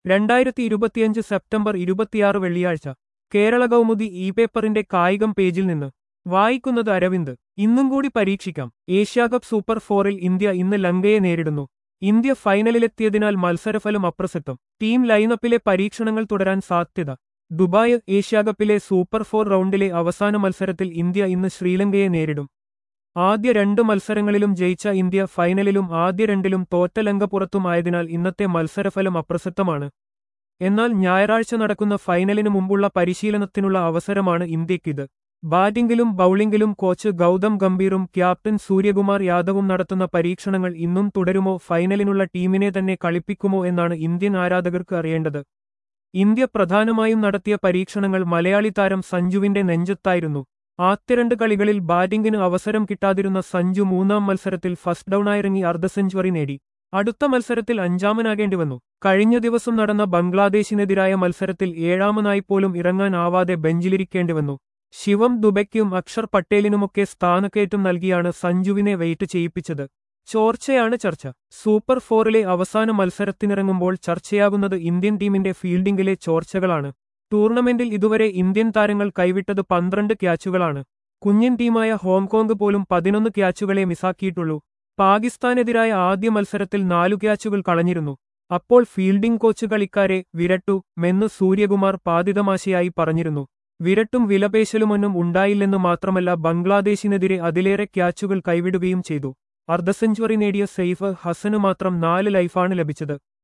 രണ്ടായിരത്തി ഇരുപത്തിയഞ്ച് സെപ്റ്റംബർ ഇരുപത്തിയാറ് വെള്ളിയാഴ്ച കേരള കൗമുദി ഇ പേപ്പറിന്റെ കായികം പേജിൽ നിന്ന് വായിക്കുന്നത് അരവിന്ദ് ഇന്നും കൂടി പരീക്ഷിക്കാം ഏഷ്യാകപ്പ് സൂപ്പർ ഫോറിൽ ഇന്ത്യ ഇന്ന് ലങ്കയെ നേരിടുന്നു ഇന്ത്യ ഫൈനലിലെത്തിയതിനാൽ മത്സരഫലം അപ്രസക്തം ടീം ലൈനപ്പിലെ പരീക്ഷണങ്ങൾ തുടരാൻ സാധ്യത ദുബായ് ഏഷ്യാകപ്പിലെ സൂപ്പർ ഫോർ റൗണ്ടിലെ അവസാന മത്സരത്തിൽ ഇന്ത്യ ഇന്ന് ശ്രീലങ്കയെ നേരിടും ആദ്യ രണ്ട് മത്സരങ്ങളിലും ജയിച്ച ഇന്ത്യ ഫൈനലിലും ആദ്യ രണ്ടിലും തോറ്റ ലങ്ക പുറത്തുമായതിനാൽ ഇന്നത്തെ മത്സരഫലം അപ്രസക്തമാണ് എന്നാൽ ഞായറാഴ്ച നടക്കുന്ന ഫൈനലിനു മുമ്പുള്ള പരിശീലനത്തിനുള്ള അവസരമാണ് ഇന്ത്യക്കിത് ബാറ്റിംഗിലും ബൌളിംഗിലും കോച്ച് ഗൗതം ഗംഭീറും ക്യാപ്റ്റൻ സൂര്യകുമാർ യാദവും നടത്തുന്ന പരീക്ഷണങ്ങൾ ഇന്നും തുടരുമോ ഫൈനലിനുള്ള ടീമിനെ തന്നെ കളിപ്പിക്കുമോ എന്നാണ് ഇന്ത്യൻ ആരാധകർക്ക് അറിയേണ്ടത് ഇന്ത്യ പ്രധാനമായും നടത്തിയ പരീക്ഷണങ്ങൾ മലയാളി താരം സഞ്ജുവിന്റെ നെഞ്ചത്തായിരുന്നു ആദ്യ രണ്ട് കളികളിൽ ബാറ്റിംഗിന് അവസരം കിട്ടാതിരുന്ന സഞ്ജു മൂന്നാം മത്സരത്തിൽ ഫസ്റ്റ് ഡൌണായിറങ്ങി അർദ്ധ സെഞ്ചുറി നേടി അടുത്ത മത്സരത്തിൽ അഞ്ചാമനാകേണ്ടി വന്നു കഴിഞ്ഞ ദിവസം നടന്ന ബംഗ്ലാദേശിനെതിരായ മത്സരത്തിൽ ഏഴാമനായി പോലും ഇറങ്ങാനാവാതെ ബെഞ്ചിലിരിക്കേണ്ടി വന്നു ശിവം ദുബയ്ക്കും അക്ഷർ പട്ടേലിനുമൊക്കെ സ്ഥാനക്കയറ്റം നൽകിയാണ് സഞ്ജുവിനെ വെയിറ്റ് ചെയ്യിപ്പിച്ചത് ചോർച്ചയാണ് ചർച്ച സൂപ്പർ ഫോറിലെ അവസാന മത്സരത്തിനിറങ്ങുമ്പോൾ ചർച്ചയാകുന്നത് ഇന്ത്യൻ ടീമിന്റെ ഫീൽഡിംഗിലെ ചോർച്ചകളാണ് ടൂർണമെന്റിൽ ഇതുവരെ ഇന്ത്യൻ താരങ്ങൾ കൈവിട്ടത് പന്ത്രണ്ട് ക്യാച്ചുകളാണ് കുഞ്ഞൻ ടീമായ ഹോങ്കോങ് പോലും പതിനൊന്ന് ക്യാച്ചുകളെ മിസാക്കിയിട്ടുള്ളൂ പാകിസ്ഥാനെതിരായ ആദ്യ മത്സരത്തിൽ നാലു ക്യാച്ചുകൾ കളഞ്ഞിരുന്നു അപ്പോൾ ഫീൽഡിംഗ് കോച്ച് കളിക്കാരെ വിരട്ടു മെന്ന് സൂര്യകുമാർ പാതിതമാശയായി പറഞ്ഞിരുന്നു വിരട്ടും വിലപേശലുമൊന്നും ഉണ്ടായില്ലെന്ന് മാത്രമല്ല ബംഗ്ലാദേശിനെതിരെ അതിലേറെ ക്യാച്ചുകൾ കൈവിടുകയും ചെയ്തു അർദ്ധ സെഞ്ചുറി നേടിയ സെയ്ഫ് ഹസന് മാത്രം നാല് ലൈഫാണ് ലഭിച്ചത്